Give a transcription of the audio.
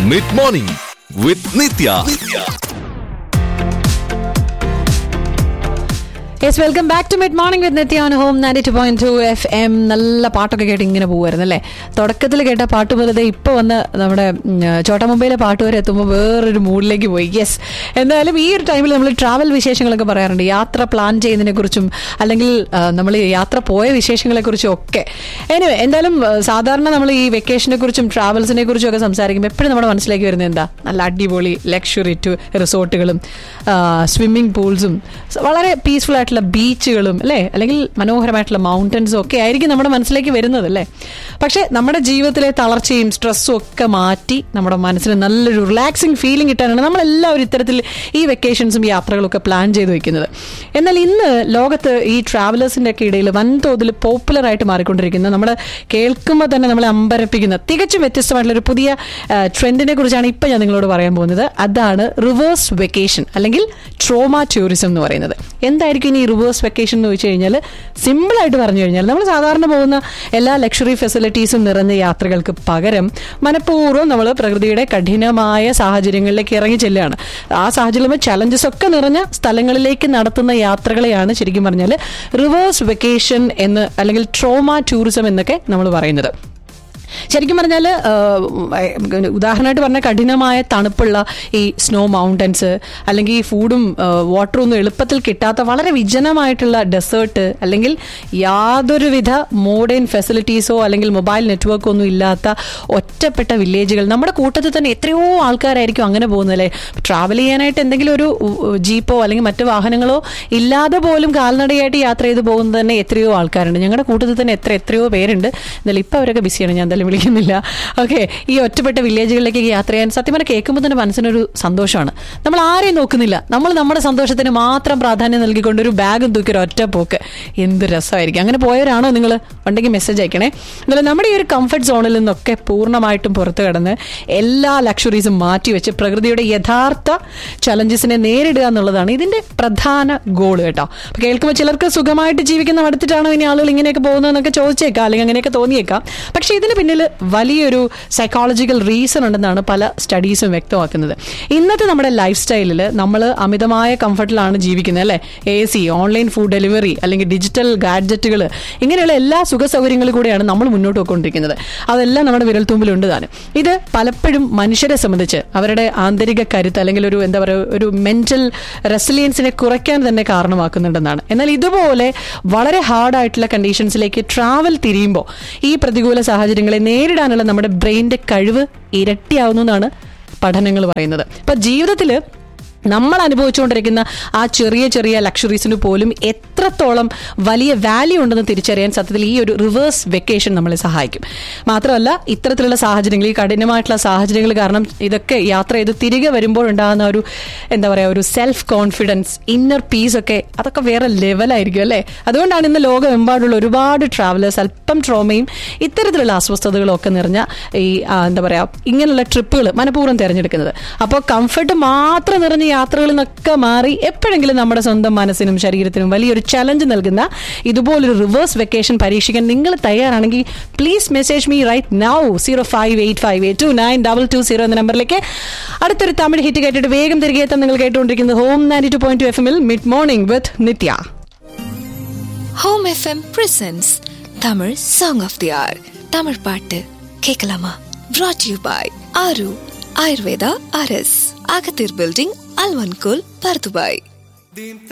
mid morning with Nithya yes welcome back to mid morning with Nithya on home ninety two point two F M നല്ല പാട്ടൊക്കെ കേട്ട് ഇങ്ങനെ പോകുമായിരുന്നു അല്ലേ തുടക്കത്തിൽ കേട്ട പാട്ട് പോലെ ദേ ഇപ്പൊ വന്ന് നമ്മുടെ ഉം, ചോട്ടാ മുംബൈയിലെ പാട്ട് വരെ എത്തുമ്പോൾ വേറൊരു മൂഡിലേക്ക് പോയി യെസ് എന്തായാലും ഈ ഒരു ടൈമിൽ നമ്മൾ ട്രാവൽ വിശേഷങ്ങളൊക്കെ പറയാറുണ്ട് യാത്ര പ്ലാൻ ചെയ്യുന്നതിനെ കുറിച്ചും അല്ലെങ്കിൽ നമ്മൾ യാത്ര പോയ വിശേഷങ്ങളെ കുറിച്ചും ഒക്കെ എനിവേ എന്തായാലും ആ, സാധാരണ നമ്മൾ ഈ വെക്കേഷനെ കുറിച്ചും ട്രാവൽസിനെ കുറിച്ചും ഒക്കെ സംസാരിക്കുമ്പോൾ എപ്പോഴും നമ്മുടെ മനസ്സിലേക്ക് വരുന്നത് എന്താ നല്ല അടിപൊളി ലക്ഷറി ടു റിസോർട്ടുകളും സ്വിമ്മിംഗ് പൂൾസും വളരെ പീസ്ഫുൾ ആയിട്ടുള്ള ബീച്ചുകളും അല്ലേ അല്ലെങ്കിൽ മനോഹരമായിട്ടുള്ള മൗണ്ടൻസും ഒക്കെ ആയിരിക്കും നമ്മുടെ മനസ്സിലേക്ക് വരുന്നത് അല്ലേ പക്ഷേ നമ്മുടെ ജീവിതത്തിലെ തളർച്ചയും സ്ട്രെസ്സും ഒക്കെ മാറ്റി നമ്മുടെ മനസ്സിന് നല്ലൊരു റിലാക്സിങ് ഫീലിംഗ് കിട്ടാനാണ് നമ്മളെല്ലാവരും ഇത്തരത്തിൽ ഈ വെക്കേഷൻസും യാത്രകളും ഒക്കെ പ്ലാൻ ചെയ്ത് വെക്കുന്നത് എന്നാൽ ഇന്ന് ലോകത്ത് ഈ ട്രാവലേഴ്സിന്റെ ഒക്കെ ഇടയിൽ വൻതോതിൽ പോപ്പുലർ ആയിട്ട് മാറിക്കൊണ്ടിരിക്കുന്ന നമ്മൾ കേൾക്കുമ്പോൾ തന്നെ നമ്മളെ അമ്പരപ്പിക്കുന്ന തികച്ചും വ്യത്യസ്തമായിട്ടുള്ള ഒരു പുതിയ ട്രെൻഡിനെ കുറിച്ചാണ് ഇപ്പം ഞാൻ നിങ്ങളോട് പറയാൻ പോകുന്നത് അതാണ് റിവേഴ്സ് വെക്കേഷൻ അല്ലെങ്കിൽ ട്രോമ ടൂറിസം എന്ന് പറയുന്നത് എന്തായിരിക്കും ഇനി റിവേഴ്സ് വെക്കേഷൻ എന്ന് ചോദിച്ചു കഴിഞ്ഞാൽ സിമ്പിളായിട്ട് പറഞ്ഞു കഴിഞ്ഞാൽ നമ്മൾ സാധാരണ പോകുന്ന എല്ലാ ലക്ഷറി ഫെസിലിറ്റീസും നിറഞ്ഞ യാത്രകൾക്ക് പകരം മനഃപൂർവ്വം നമ്മൾ പ്രകൃതിയുടെ കഠിനമായ സാഹചര്യങ്ങളിലേക്ക് ഇറങ്ങി ചെല്ലുകയാണ് ആ സാഹചര്യം ചലഞ്ചസ് ഒക്കെ നിറഞ്ഞ സ്ഥലങ്ങളിലേക്ക് നടത്തുന്ന യാത്രകളെയാണ് ശരിക്കും പറഞ്ഞാൽ റിവേഴ്സ് വെക്കേഷൻ എന്ന് അല്ലെങ്കിൽ ട്രോമ ടൂറിസം എന്നൊക്കെ നമ്മൾ പറയുന്നത് ശരിക്കും പറഞ്ഞാൽ ഉദാഹരണമായിട്ട് പറഞ്ഞ കഠിനമായ തണുപ്പുള്ള ഈ സ്നോ മൗണ്ടൻസ് അല്ലെങ്കിൽ ഈ ഫുഡും വാട്ടറും ഒന്നും എളുപ്പത്തിൽ കിട്ടാത്ത വളരെ വിജനമായിട്ടുള്ള ഡെസേർട്ട് അല്ലെങ്കിൽ യാതൊരുവിധ മോഡേൺ ഫെസിലിറ്റീസോ അല്ലെങ്കിൽ മൊബൈൽ നെറ്റ്വർക്കോ ഒന്നും ഇല്ലാത്ത ഒറ്റപ്പെട്ട വില്ലേജുകൾ നമ്മുടെ കൂട്ടത്തിൽ തന്നെ എത്രയോ ആൾക്കാരായിരിക്കും അങ്ങനെ പോകുന്നത് അല്ലേ ട്രാവൽ ചെയ്യാനായിട്ട് എന്തെങ്കിലും ഒരു ഉ- ജീപ്പോ അല്ലെങ്കിൽ മറ്റു വാഹനങ്ങളോ ഇല്ലാതെ പോലും കാൽനടയായിട്ട് യാത്ര ചെയ്ത് പോകുന്നത് തന്നെ എത്രയോ ആൾക്കാരുണ്ട് ഞങ്ങളുടെ കൂട്ടത്തിൽ തന്നെ എത്ര എത്രയോ പേരുണ്ട് എന്നാലും ഇപ്പം അവരൊക്കെ ബിസിയാണ് ഞാൻ എന്തായാലും വിളിക്കുന്നില്ല ഓക്കെ ഈ ഒറ്റപ്പെട്ട വില്ലേജുകളിലേക്ക് യാത്ര ചെയ്യാൻ സത്യം പറഞ്ഞാൽ കേൾക്കുമ്പോൾ തന്നെ മനസ്സിനൊരു സന്തോഷമാണ് നമ്മൾ ആരെയും നോക്കുന്നില്ല നമ്മൾ നമ്മുടെ സന്തോഷത്തിന് മാത്രം പ്രാധാന്യം നൽകിക്കൊണ്ട് ഒരു ബാഗും തൂക്കി ഒരു ഒറ്റ പോക്ക് എന്ത് രസമായിരിക്കും അങ്ങനെ പോയവരാണോ നിങ്ങൾ ഉണ്ടെങ്കിൽ മെസ്സേജ് അയക്കണേ എന്നാലും നമ്മുടെ ഈ ഒരു കംഫർട്ട് സോണിൽ നിന്നൊക്കെ പൂർണ്ണമായിട്ടും പുറത്ത് കടന്ന് എല്ലാ ലക്ഷറീസും മാറ്റിവെച്ച് പ്രകൃതിയുടെ യഥാർത്ഥ ചലഞ്ചസിനെ നേരിടുക എന്നുള്ളതാണ് ഇതിന്റെ പ്രധാന ഗോൾ കേട്ടോ അപ്പൊ കേൾക്കുമ്പോൾ ചിലർക്ക് സുഖമായിട്ട് ജീവിക്കുന്ന മടുത്തിട്ടാണോ ഇനി ആളുകൾ ഇങ്ങനെയൊക്കെ പോകുന്നതെന്നൊക്കെ ചോദിച്ചേക്കാം അല്ലെങ്കിൽ അങ്ങനെയൊക്കെ തോന്നിയേക്കാം പക്ഷേ ഇതിന് പിന്നിൽ വലിയൊരു സൈക്കോളജിക്കൽ റീസൺ ഉണ്ടെന്നാണ് പല സ്റ്റഡീസും വ്യക്തമാക്കുന്നത് ഇന്നത്തെ നമ്മുടെ ലൈഫ് സ്റ്റൈലിൽ നമ്മൾ അമിതമായ കംഫർട്ടിലാണ് ജീവിക്കുന്നത് അല്ലേ A C online food delivery അല്ലെങ്കിൽ ഡിജിറ്റൽ ഗാഡ്ജറ്റുകൾ ഇങ്ങനെയുള്ള എല്ലാ സുഖ സൗകര്യങ്ങളും കൂടെയാണ് നമ്മൾ മുന്നോട്ട് പോയിക്കൊണ്ടിരിക്കുന്നത് അതെല്ലാം നമ്മുടെ വിരൽത്തുമ്പിലുണ്ട് താനും ഇത് പലപ്പോഴും മനുഷ്യരെ സംബന്ധിച്ച് അവരുടെ ആന്തരിക കരുത്ത് അല്ലെങ്കിൽ ഒരു എന്താ പറയുക ഒരു മെന്റൽ റെസിലിയൻസിനെ കുറയ്ക്കാൻ തന്നെ കാരണമാക്കുന്നുണ്ടെന്നാണ് എന്നാൽ ഇതുപോലെ വളരെ ഹാർഡായിട്ടുള്ള കണ്ടീഷൻസിലേക്ക് ട്രാവൽ തിരിയുമ്പോൾ ഈ പ്രതികൂല സാഹചര്യങ്ങളെ നേരിടാനുള്ള നമ്മുടെ ബ്രെയിനിന്റെ കഴിവ് ഇരട്ടിയാവുന്നു എന്നാണ് പഠനങ്ങൾ പറയുന്നത് ഇപ്പൊ ജീവിതത്തിൽ നമ്മൾ അനുഭവിച്ചുകൊണ്ടിരിക്കുന്ന ആ ചെറിയ ചെറിയ ലക്ഷറീസിന് പോലും എത്രത്തോളം വലിയ വാല്യൂ ഉണ്ടെന്ന് തിരിച്ചറിയാൻ സത്യത്തിൽ ഈ ഒരു റിവേഴ്സ് വെക്കേഷൻ നമ്മളെ സഹായിക്കും മാത്രമല്ല ഇത്തരത്തിലുള്ള സാഹചര്യങ്ങൾ ഈ കഠിനമായിട്ടുള്ള സാഹചര്യങ്ങൾ കാരണം ഇതൊക്കെ യാത്ര ചെയ്ത് തിരികെ വരുമ്പോൾ ഉണ്ടാകുന്ന ഒരു എന്താ പറയുക ഒരു സെൽഫ് കോൺഫിഡൻസ് ഇന്നർ പീസ് ഒക്കെ അതൊക്കെ വേറെ ലെവലായിരിക്കും അല്ലേ അതുകൊണ്ടാണ് ഇന്ന് ലോകമെമ്പാടുള്ള ഒരുപാട് ട്രാവലേഴ്സ് അല്പം ട്രോമയും ഇത്തരത്തിലുള്ള അസ്വസ്ഥതകളും ഒക്കെ നിറഞ്ഞ ഈ ആ, എന്താ പറയുക ഇങ്ങനെയുള്ള ട്രിപ്പുകൾ മനഃപൂർവ്വം തിരഞ്ഞെടുക്കുന്നത് അപ്പോൾ കംഫർട്ട് മാത്രം നിറഞ്ഞ യാത്രകളിൽ നിന്നൊക്കെ മാറി എപ്പോഴെങ്കിലും നമ്മുടെ സ്വന്തം മനസ്സിനും ശരീരത്തിനും വലിയൊരു ചലഞ്ച് നൽകുന്ന ഇതുപോലൊരു റിവേഴ്സ് വെക്കേഷൻ പരീക്ഷിക്കാൻ നിങ്ങൾ തയ്യാറാണെങ്കിൽ please message me right now zero five eight five eight two nine double two zero എന്ന നമ്പറിലേക്ക് അടുത്തൊരു തമിഴ് ഹിറ്റ് കേട്ടിട്ട് വേഗം തിരികെ എത്താൻ നിങ്ങൾ കേട്ടുകൊണ്ടിരിക്കുന്നത് home ninety two point two F എമ്മിൽ mid morning with Nithya home F M presents Tamil song of the hour Tamil பாட்டு கேட்கலாமா brought யூ பாய் ஆரு ஆயுர்வேதா அரஸ் அகத்தீர் பில்டிங் அல்வன்கோல் பர்துபாய்